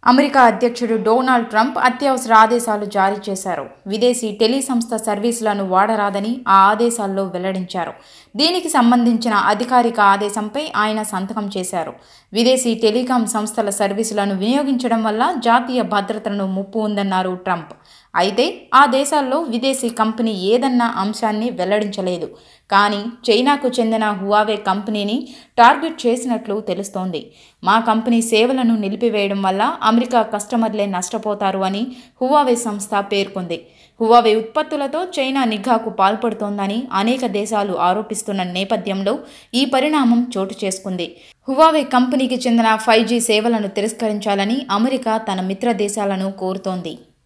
America అధ్యక్షుడు Donald Trump అత్యవసర ఆదేశాలు జారీ చేశారు విదేశీ టెలి సంస్థ సర్వీసులను వాడరాదని ఆ ఆదేశాల్లో వెల్లడించారు దీనికి సంబంధించిన అధికారిక ఆదేశంపై ఆయన సంతకం చేశారు విదేశీ టెలికాం సంస్థల సర్వీసులను వినియోగించడం వల్ల జాతీయ భద్రతను ముప్పు ఉందన్నారు ట్రంప్ అయితే ఆ దేశాల్లో విదేశీ కంపెనీ ఏదన్న అంశాన్ని వెల్లడించలేదు కానీ చైనాకు చెందిన హువావే కంపెనీని టార్గెట్ చేసినట్లు తెలుస్తోంది మా కంపెనీ సేవలను నిలిపివేయడం వల్ల అమెరికా కస్టమర్లే నష్టపోతారు అని హువావే సంస్థ పేర్కొంది హువావే ఉత్పత్తులతో చైనా నిఘాకు పాల్పడుతోందని అనేక దేశాలు ఆరోపిస్తున్న నేపథ్యంలో ఈ పరిణామం చోటు చేసుకుంది హువావే కంపెనీకి చెందిన ఫైవ్ జీ సేవలను తిరస్కరించాలని అమెరికా తన మిత్ర దేశాలను కోరుతోంది